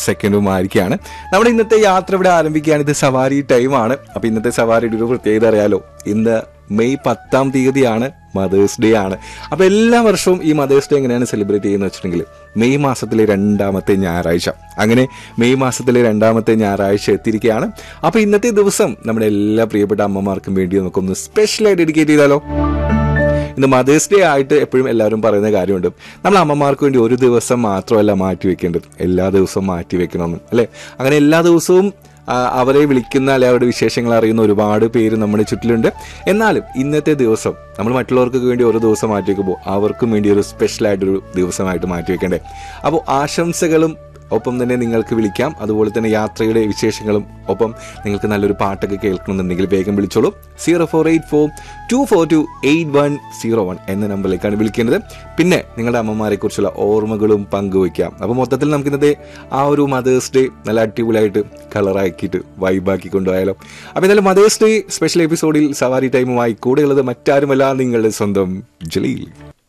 സെക്കൻഡും ആയിരിക്കുകയാണ് നമ്മുടെ ഇന്നത്തെ യാത്ര ഇവിടെ ആരംഭിക്കുകയാണ് ഇത് സവാരി ടൈമാണ് അപ്പൊ ഇന്നത്തെ സവാരിയുടെ ഒരു പ്രത്യേകത അറിയാലോ ഇന്ന് മെയ് പത്താം തീയതിയാണ് മദേഴ്സ് ഡേ ആണ് അപ്പൊ എല്ലാ വർഷവും ഈ മദേഴ്സ് ഡേ എങ്ങനെയാണ് സെലിബ്രേറ്റ് ചെയ്യുന്നത് വെച്ചിട്ടുണ്ടെങ്കിൽ മെയ് മാസത്തിലെ രണ്ടാമത്തെ ഞായറാഴ്ച അങ്ങനെ മെയ് മാസത്തിലെ രണ്ടാമത്തെ ഞായറാഴ്ച എത്തിയിരിക്കുകയാണ് അപ്പൊ ഇന്നത്തെ ദിവസം നമ്മുടെ എല്ലാ പ്രിയപ്പെട്ട അമ്മമാർക്കും വേണ്ടി നമുക്കൊന്ന് സ്പെഷ്യലായി ഡെഡിക്കേറ്റ് ചെയ്താലോ ഇന്ന് മദേഴ്സ് ഡേ ആയിട്ട് എപ്പോഴും എല്ലാവരും പറയുന്ന കാര്യമുണ്ട് നമ്മൾ അമ്മമാർക്ക് വേണ്ടി ഒരു ദിവസം മാത്രമല്ല മാറ്റി വെക്കേണ്ടത് എല്ലാ ദിവസവും മാറ്റി വെക്കണമെന്ന് അല്ലെ അങ്ങനെ എല്ലാ ദിവസവും ആ, അവരെ വിളിക്കുന്ന അല്ലെ അവരുടെ വിശേഷങ്ങൾ അറിയുന്ന ഒരുപാട് പേര് നമ്മുടെ ചുറ്റിലുണ്ട് എന്നാലും ഇന്നത്തെ ദിവസം നമ്മൾ മറ്റുള്ളവർക്ക് വേണ്ടി ഒരു ദിവസം മാറ്റി വെക്കുമ്പോൾ അവർക്കും വേണ്ടി ഒരു സ്പെഷ്യലായിട്ടൊരു ദിവസമായിട്ട് മാറ്റി വെക്കണ്ടേ അപ്പോൾ ആശംസകളും ഒപ്പം തന്നെ നിങ്ങൾക്ക് വിളിക്കാം അതുപോലെ തന്നെ യാത്രയുടെ വിശേഷങ്ങളും ഒപ്പം നിങ്ങൾക്ക് നല്ലൊരു പാട്ടൊക്കെ കേൾക്കണമെന്നുണ്ടെങ്കിൽ വേഗം വിളിച്ചോളൂ zero four eight four two four two eight one zero one എന്ന നമ്പറിലേക്കാണ് വിളിക്കേണ്ടത് പിന്നെ നിങ്ങളുടെ അമ്മമാരെ കുറിച്ചുള്ള ഓർമ്മകളും പങ്കുവയ്ക്കാം അപ്പോൾ മൊത്തത്തിൽ നമുക്ക് ഇന്നത്തെ ആ ഒരു മദേഴ്സ് ഡേ നല്ല അടിപൊളിയായിട്ട് കളറാക്കിയിട്ട് വൈബാക്കി കൊണ്ടുപോയാലോ അപ്പോൾ എന്തായാലും മദേഴ്സ് ഡേ സ്പെഷ്യൽ എപ്പിസോഡിൽ സവാരി ടൈമുമായി കൂടെയുള്ളത് മറ്റാരുമല്ല നിങ്ങളുടെ സ്വന്തം ജലീൽ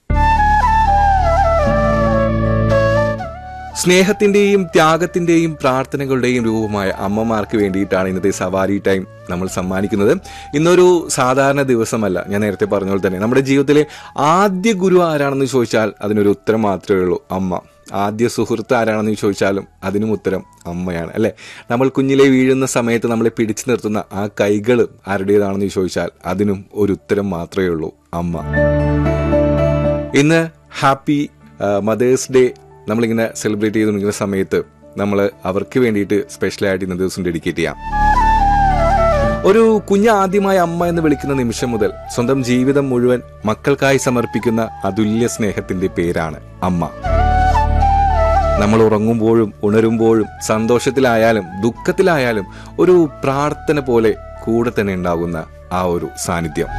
സ്നേഹത്തിന്റെയും ത്യാഗത്തിന്റെയും പ്രാർത്ഥനകളുടെയും രൂപമായ അമ്മമാർക്ക് വേണ്ടിയിട്ടാണ് ഇന്നത്തെ സവാരി ടൈം നമ്മൾ സമ്മാനിക്കുന്നത് ഇന്നൊരു സാധാരണ ദിവസമല്ല ഞാൻ നേരത്തെ പറഞ്ഞ പോലെ തന്നെ നമ്മുടെ ജീവിതത്തിലെ ആദ്യ ഗുരു ആരാണെന്ന് ചോദിച്ചാൽ അതിനൊരു ഉത്തരം മാത്രമേ ഉള്ളൂ അമ്മ ആദ്യ സുഹൃത്ത് ആരാണെന്ന് ചോദിച്ചാലും അതിനും ഉത്തരം അമ്മയാണ് അല്ലെ നമ്മൾ കുഞ്ഞിലെ വീഴുന്ന സമയത്ത് നമ്മളെ പിടിച്ചു നിർത്തുന്ന ആ കൈകൾ ആരുടേതാണെന്ന് ചോദിച്ചാൽ അതിനും ഒരു ഉത്തരം മാത്രമേ ഉള്ളൂ അമ്മ ഇന്ന് ഹാപ്പി മദേഴ്സ് ഡേ നമ്മളിങ്ങനെ സെലിബ്രേറ്റ് ചെയ്തുകൊണ്ടിരിക്കുന്ന സമയത്ത് നമ്മൾ അവർക്ക് വേണ്ടിയിട്ട് സ്പെഷ്യലായിട്ട് ഇന്ന ദിവസം ഡെഡിക്കേറ്റ് ചെയ്യാം ഒരു കുഞ്ഞ് ആദ്യമായി അമ്മ എന്ന് വിളിക്കുന്ന നിമിഷം മുതൽ സ്വന്തം ജീവിതം മുഴുവൻ മക്കൾക്കായി സമർപ്പിക്കുന്ന അതുല്യ സ്നേഹത്തിന്റെ പേരാണ് അമ്മ നമ്മൾ ഉറങ്ങുമ്പോഴും ഉണരുമ്പോഴും സന്തോഷത്തിലായാലും ദുഃഖത്തിലായാലും ഒരു പ്രാർത്ഥന പോലെ കൂടെ തന്നെ ഉണ്ടാകുന്ന ആ ഒരു സാന്നിധ്യം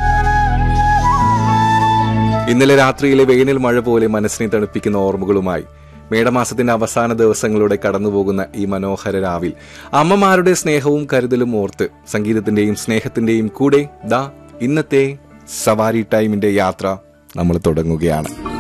ഇന്നലെ രാത്രിയിലെ വേനൽ മഴ പോലെ മനസ്സിനെ തണുപ്പിക്കുന്ന ഓർമ്മകളുമായി മേടമാസത്തിന്റെ അവസാന ദിവസങ്ങളുടെ കടന്നുപോകുന്ന ഈ മനോഹര രാവിൽ അമ്മമാരുടെ സ്നേഹവും കരുതലും ഓർത്ത് സംഗീതത്തിന്റെയും സ്നേഹത്തിന്റെയും കൂടെ ദാ ഇന്നത്തെ സവാരി ടൈമിന്റെ യാത്ര നമ്മൾ തുടങ്ങുകയാണ്